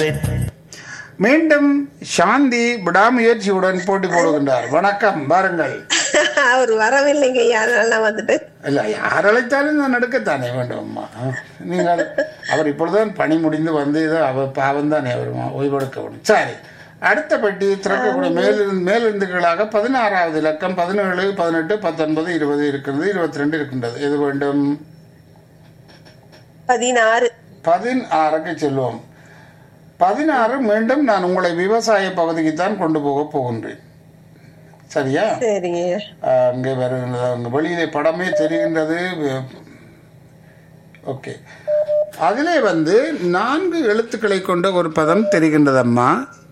மீண்டும் சாந்தி விடாமுயற்சியுடன் போட்டி போடுகின்றார் வணக்கம் வாருங்கள் அவர் வரவில்லைங்க ஐயா அதனால நான் வந்துட்டு இல்ல யார் அழைத்தாலும் நான் நடக்கத்தானே வேண்டும் அம்மா நீங்கள் அவர் இப்பொழுதுதான் பணி முடிந்து வந்து இதோ அவர் பாவம் தானே அவர் ஓய்வெடுக்க வேண்டும் சரி அடுத்த பெட்டி திறக்கக்கூடிய மேலிருந்து மேலிருந்து கீழாக பதினாறாவது இலக்கம் பதினேழு பதினெட்டு பத்தொன்பது இருபது இருக்கிறது இருபத்தி ரெண்டு இருக்கின்றது எது வேண்டும் பதினாறு பதினாறுக்கு செல்வோம் பதினாறு மீண்டும் நான் உங்களை விவசாய பகுதிக்கு தான் கொண்டு போக போகின்றேன் சரியா சரிங்க ஐயா ஆஹ் அங்கே வருகின்றது அங்கே வெளியிலே படமே தெரிகின்றது ஓகே அதிலே வந்து நான்கு எழுத்துக்களை கொண்ட ஒரு பதம் தெரிகின்றதம்மா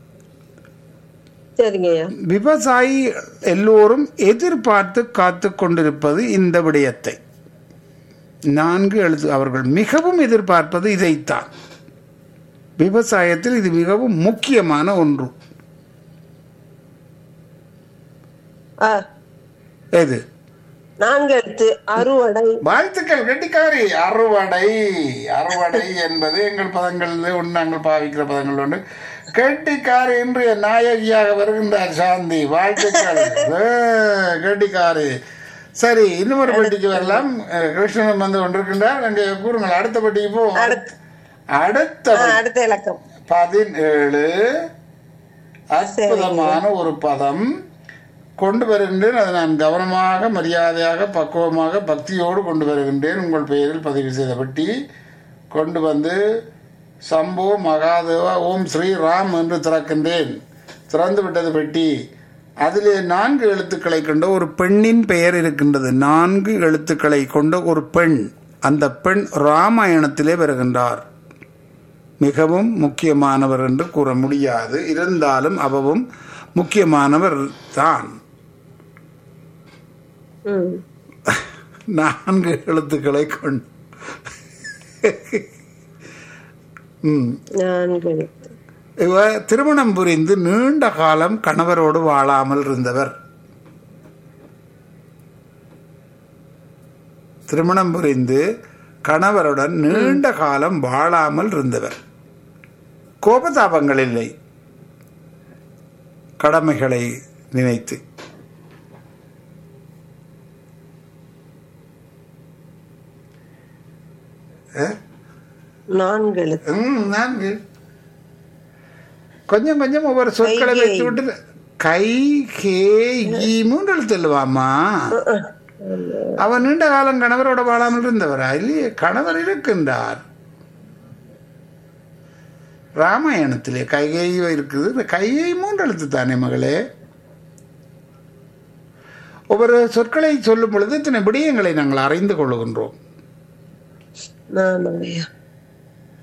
சரிங்க ஐயா விவசாயி எல்லோரும் எதிர்பார்த்து காத்து கொண்டிருப்பது இந்த விடயத்தை நான்கு எழுத்து அவர்கள் மிகவும் எதிர்பார்ப்பது இதைத்தான் விவசாயத்தில் இது மிகவும் முக்கியமான ஒன்று ஆ எது நான்கு எழுத்து அறுவடை வாழ்த்துக்கள் கெட்டிக்காரி அறுவடை அறுவடை என்பது எங்கள் பதங்களில் ஒன்று நாங்கள் பாவிக்கிற பதங்கள் ஒன்று கெட்டிக்காரி இன்றைய நாயகியாக வருகின்றார் சாந்தி வாழ்த்துக்கள் ஆ, கெட்டிக்காரி சரி இன்னும் ஒரு பெட்டிக்கு வரலாம் அஹ், கிருஷ்ணன் வந்து கொண்டிருக்கின்றார் அங்கே கூறுங்கள் அடுத்த பெட்டிக்கு போ அடுத்த- அடுத்த ஆ, அடுத்த இலக்கம் பதினேழு அற்புதமான ஒரு பதம் கொண்டு வருகின்றேன் அதை நான் கவனமாக மரியாதையாக பக்குவமாக பக்தியோடு கொண்டு வருகின்றேன் உங்கள் பெயரில் பதிவு செய்த பெட்டி கொண்டு வந்து சம்போ மகாதேவா ஓம் ஸ்ரீ ராம் என்று திறக்கின்றேன் திறந்து விட்டது பெட்டி அதிலே நான்கு எழுத்துக்களை கொண்ட ஒரு பெண்ணின் பெயர் இருக்கின்றது நான்கு எழுத்துக்களை கொண்ட ஒரு பெண் அந்த பெண் ராமாயணத்திலே வருகின்றார் மிகவும் முக்கியமானவர் என்று கூற முடியாது இருந்தாலும் அவவும் முக்கியமானவர் தான் ம் நான்கு எழுத்துக்களை கொண்டு ம். நான்கு எழுத்து இவ திருமணம் புரிந்து நீண்ட காலம் கணவரோடு வாழாமல் இருந்தவர் திருமணம் புரிந்து கணவருடன் நீண்ட காலம் வாழாமல் இருந்தவர் கோபதாபங்கள் இல்லை கடமைகளை நினைத்து நான்கு எழுத்து ம், நான்கு கொஞ்சம் கொஞ்சம் ஒவ்வொரு சொற்களை கைகேயி. வைத்து விட்டு கை கே ஈ மூன்று எழுத்து இல்லவாமா அவன் நீண்ட காலம் கணவரோட வாழாமல் இருந்தவரா இல்லையே கணவர் இருக்கின்றார் ராமாயணத்திலே கைகை இருக்குது இந்த கையை மூன்று எழுத்து தானே மகளே ஒவ்வொரு சொற்களை சொல்லும் பொழுது இத்தனை விடயங்களை நாங்கள் அறிந்து கொள்ளுகின்றோம் நான் ஐயா